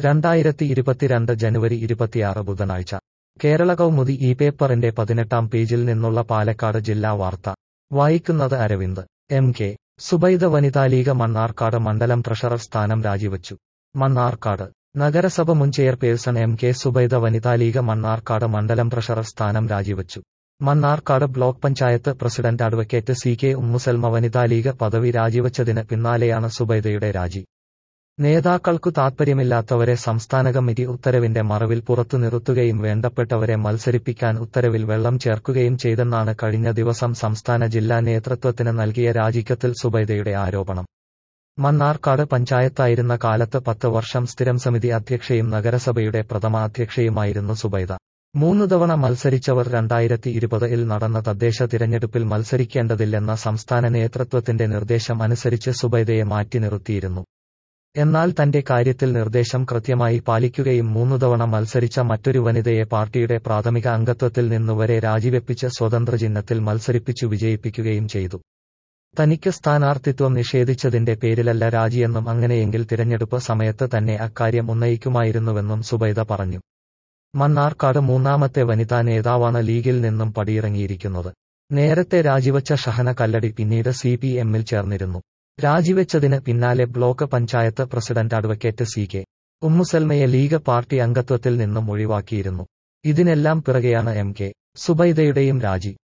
രണ്ടായിരത്തി ഇരുപത്തിരണ്ട് ജനുവരി ഇരുപത്തിയാറ് ബുധനാഴ്ച കേരള കൗമുദി ഈ പേപ്പറിന്റെ പതിനെട്ടാം പേജിൽ നിന്നുള്ള പാലക്കാട് ജില്ലാ വാർത്ത വായിക്കുന്നത് അരവിന്ദ് എം കെ സുബൈദ വനിതാ ലീഗ് മണ്ണാർക്കാട് മണ്ഡലം ട്രഷറർ സ്ഥാനം രാജിവച്ചു മണ്ണാർക്കാട് നഗരസഭ മുൻ ചെയർപേഴ്സൺ എം കെ സുബൈദ വനിതാ ലീഗ് മണ്ണാർക്കാട് മണ്ഡലം ട്രഷറർ സ്ഥാനം രാജിവച്ചു Mannarkkad block panchayat president advocate C K Ummusalma വനിതാ ലീഗ് പദവി രാജിവച്ചതിന് പിന്നാലെയാണ് സുബൈദയുടെ രാജി നേതാക്കൾക്കു താൽപ്പര്യമില്ലാത്തവരെ സംസ്ഥാന കമ്മിറ്റി ഉത്തരവിന്റെ മറവിൽ പുറത്തു നിർത്തുകയും വേണ്ടപ്പെട്ടവരെ മത്സരിപ്പിക്കാൻ ഉത്തരവിൽ വെള്ളം ചേർക്കുകയും ചെയ്തെന്നാണ് കഴിഞ്ഞ ദിവസം സംസ്ഥാന ജില്ലാ നേതൃത്വത്തിന് നൽകിയ രാജിക്കത്തിൽ സുബൈദയുടെ ആരോപണം മണ്ണാർക്കാട് പഞ്ചായത്തായിരുന്ന കാലത്ത് പത്ത് വർഷം സ്ഥിരം സമിതി അധ്യക്ഷയും നഗരസഭയുടെ പ്രഥമ അധ്യക്ഷയുമായിരുന്നു സുബൈദ മൂന്നു തവണ മത്സരിച്ചവർ രണ്ടായിരത്തി ഇരുപതിൽ നടന്ന തദ്ദേശ തിരഞ്ഞെടുപ്പിൽ മത്സരിക്കേണ്ടതില്ലെന്ന സംസ്ഥാന നേതൃത്വത്തിന്റെ നിർദ്ദേശം അനുസരിച്ച് സുബൈദയെ മാറ്റി നിർത്തിയിരുന്നു എന്നാൽ തന്റെ കാര്യത്തിൽ നിർദ്ദേശം കൃത്യമായി പാലിക്കുകയും മൂന്നു തവണ മത്സരിച്ച മറ്റൊരു വനിതയെ പാർട്ടിയുടെ പ്രാഥമിക അംഗത്വത്തിൽ നിന്നുവരെ രാജിവെപ്പിച്ച് സ്വതന്ത്ര ചിഹ്നത്തിൽ മത്സരിപ്പിച്ചു വിജയിപ്പിക്കുകയും ചെയ്തു തനിക്ക് സ്ഥാനാർത്ഥിത്വം നിഷേധിച്ചതിന്റെ പേരിലല്ല രാജിയെന്നും അങ്ങനെയെങ്കിൽ തിരഞ്ഞെടുപ്പ് സമയത്ത് തന്നെ അക്കാര്യം ഉന്നയിക്കുമായിരുന്നുവെന്നും സുബൈദ പറഞ്ഞു മണ്ണാർക്കാട് മൂന്നാമത്തെ വനിതാ നേതാവാണ് ലീഗിൽ നിന്നും പടിയിറങ്ങിയിരിക്കുന്നത് നേരത്തെ രാജിവച്ച ഷഹന കല്ലടി പിന്നീട് സി പി എമ്മിൽ ചേർന്നിരുന്നു രാജിവെച്ചതിന് പിന്നാലെ block panchayat president advocate C K ഉമ്മുസൽമയെ ലീഗ് പാർട്ടി അംഗത്വത്തിൽ നിന്നും ഒഴിവാക്കിയിരുന്നു ഇതിനെല്ലാം പിറകെയാണ് എം കെ സുബൈദയുടെയും രാജി